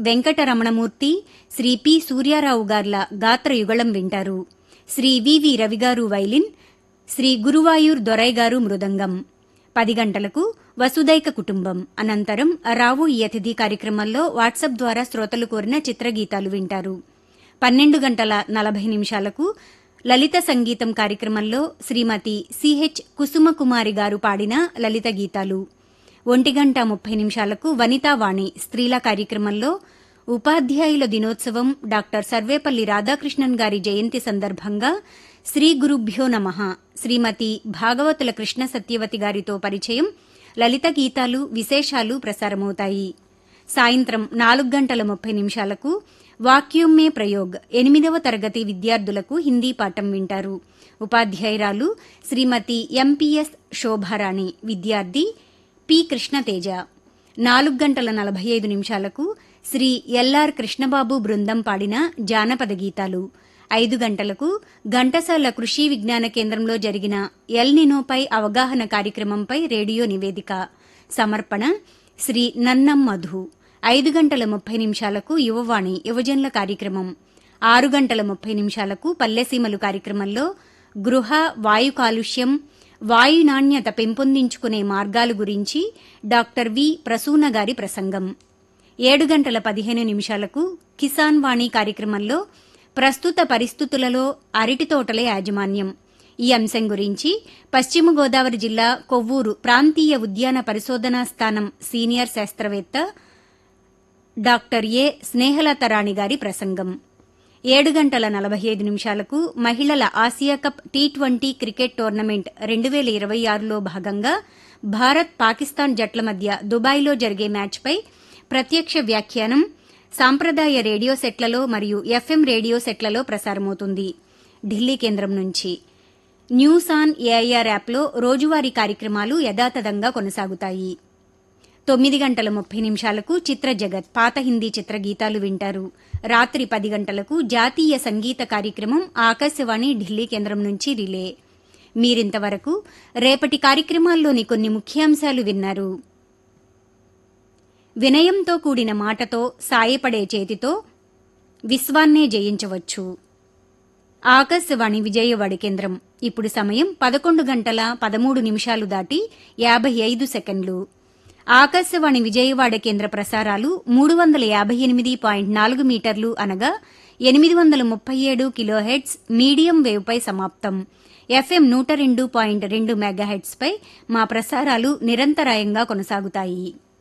Venkataramanamurthy Shri P Suryarao గార్ల గాత్రయుగళం వింటారు శ్రీ వివి రవిగారు వైలిన్ శ్రీ గురువాయూర్ దొరై గారు మృదంగం పది గంటలకు వసుదైక కుటుంబం అనంతరం రావు ఈ అతిథి కార్యక్రమంలో వాట్సాప్ ద్వారా శ్రోతలు కోరిన చిత్రగీతాలు వింటారు పన్నెండు గంటల నలభై నిమిషాలకు లలిత సంగీతం కార్యక్రమంలో శ్రీమతి సిహెచ్ కుసుమకుమారి గారు పాడిన లలిత గీతాలు ఒంటి గంట ముప్పై నిమిషాలకు వనితావాణి స్త్రీల కార్యక్రమంలో ఉపాధ్యాయుల దినోత్సవం డాక్టర్ సర్వేపల్లి రాధాకృష్ణన్ గారి జయంతి సందర్భంగా శ్రీ గురుభ్యో నమ శ్రీమతి భాగవతుల కృష్ణ సత్యవతి గారితో పరిచయం లలిత గీతాలు విశేషాలు ప్రసారమవుతాయి సాయంత్రం నాలుగు గంటల ముప్పై నిమిషాలకు వాక్యూమ్ మే ప్రయోగ్ ఎనిమిదవ తరగతి విద్యార్థులకు హిందీ పాఠం వింటారు ఉపాధ్యాయురాలు శ్రీమతి ఎంపీఎస్ శోభారాణి విద్యార్థి పి కృష్ణతేజ నాలుగు గంటల నలభై ఐదు నిమిషాలకు శ్రీ ఎల్ఆర్ కృష్ణబాబు బృందం పాడిన జానపద గీతాలు ఐదు గంటలకు ఘంటసాల కృషి విజ్ఞాన కేంద్రంలో జరిగిన ఎల్ నినోపై అవగాహన కార్యక్రమంపై రేడియో నివేదిక సమర్పణ శ్రీ నన్నం మధు ఐదు గంటల ముప్పై నిమిషాలకు యువవాణి యువజనుల కార్యక్రమం ఆరు గంటల ముప్పై నిమిషాలకు పల్లెసీమలు కార్యక్రమంలో గృహ వాయు కాలుష్యం వాయు నాణ్యత పెంపొందించుకునే మార్గాల గురించి డాక్టర్ వి ప్రసూన గారి ప్రసంగం ఏడు గంటల పదిహేను నిమిషాలకు కిసాన్ వాణి కార్యక్రమంలో ప్రస్తుత పరిస్థితులలో అరటి తోటల యాజమాన్యం ఈ అంశం గురించి పశ్చిమ గోదావరి జిల్లా కొవ్వూరు ప్రాంతీయ ఉద్యాన పరిశోధనా స్థానం సీనియర్ శాస్త్రవేత్త డాక్టర్ ఏ స్నేహలత రాణి గారి ప్రసంగం ఏడు గంటల నలభై ఐదు నిమిషాలకు మహిళల Asia cup T twenty cricket tournament రెండు వేల ఇరవై ఆరులో భాగంగా భారత్ పాకిస్తాన్ జట్ల మధ్య దుబాయ్లో జరిగే మ్యాచ్పై ప్రత్యక్ష వ్యాఖ్యానం సాంప్రదాయ రేడియో సెట్లలో మరియు ఎఫ్ఎం రేడియో సెట్లలో ప్రసారమవుతుంది ఢిల్లీ కేంద్రం నుంచి న్యూస్ ఆన్ ఏఐఆర్ యాప్లో రోజువారీ కార్యక్రమాలు యథాతథంగా కొనసాగుతాయి తొమ్మిది గంటల ముప్పై నిమిషాలకు చిత్ర జగత్ పాత హిందీ చిత్ర గీతాలు వింటారు రాత్రి పది గంటలకు జాతీయ సంగీత కార్యక్రమం ఆకాశవాణి ఢిల్లీ కేంద్రం నుంచి రిలే మీరింతవరకు రేపటి కార్యక్రమాల్లోని కొన్ని ముఖ్యాంశాలు విన్నారు వినయంతో కూడిన మాటతో సాయపడే చేతితో విశ్వాన్నే జయించవచ్చు ఆకాశవాణి విజయవాడ కేంద్రం ఇప్పుడు సమయం పదకొండు గంటల పదమూడు నిమిషాలు దాటి యాభై ఐదు సెకండ్లు ఆకాశవాణి విజయవాడ కేంద్ర ప్రసారాలు మూడు వందల యాభై ఎనిమిది పాయింట్ నాలుగు మీటర్లు అనగా ఎనిమిది వందల ముప్పై ఏడు కిలోహెడ్స్ మీడియం వేవ్పై సమాప్తం ఎఫ్ఎం నూట రెండు పాయింట్ రెండు మెగాహెడ్స్పై మా ప్రసారాలు నిరంతరాయంగా కొనసాగుతాయి